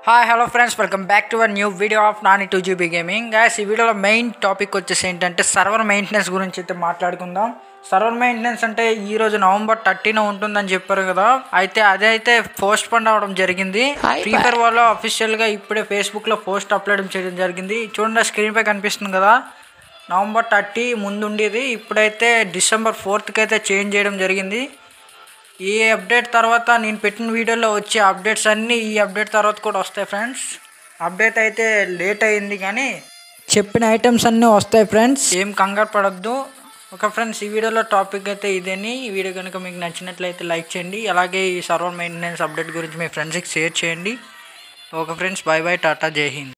hi hello friends welcome back to a new video of Nani two GB gaming guys ఈ వీడియోలో main topic వచ్చేసి ఏంటంటే server maintenance గురించి అయితే మాట్లాడుకుందాం సర్వర్ మెయింటెనెన్స్ అంటే ఈ రోజు నవంబర్ థర్టీన ఉంటుందని చెప్పారు కదా అయితే అదైతే పోస్ట్ పండ్ అవడం జరిగింది ఫ్రీ ఫైర్ వాళ్ళు అఫీషియల్గా ఇప్పుడే ఫేస్బుక్లో పోస్ట్ అప్లోడ్ చేయడం జరిగింది చూడండి స్క్రీన్ పై కనిపిస్తుంది కదా నవంబర్ థర్టీ ముందుండేది ఇప్పుడైతే డిసెంబర్ ఫోర్త్కి అయితే చేంజ్ చేయడం జరిగింది ఈ అప్డేట్ తర్వాత నేను పెట్టిన వీడియోలో వచ్చే అప్డేట్స్ అన్నీ ఈ అప్డేట్ తర్వాత కూడా వస్తాయి ఫ్రెండ్స్ అప్డేట్ అయితే లేట్ అయింది కానీ చెప్పిన ఐటమ్స్ అన్నీ వస్తాయి ఫ్రెండ్స్ ఏం కంగారు పడద్దు ఒక ఫ్రెండ్స్ ఈ వీడియోలో టాపిక్ అయితే ఇదేని ఈ వీడియో కనుక మీకు నచ్చినట్లయితే లైక్ చేయండి అలాగే ఈ సర్వర్ మెయింటెనెన్స్ అప్డేట్ గురించి మీ ఫ్రెండ్స్కి షేర్ చేయండి okay friends bye bye tata Jai Hind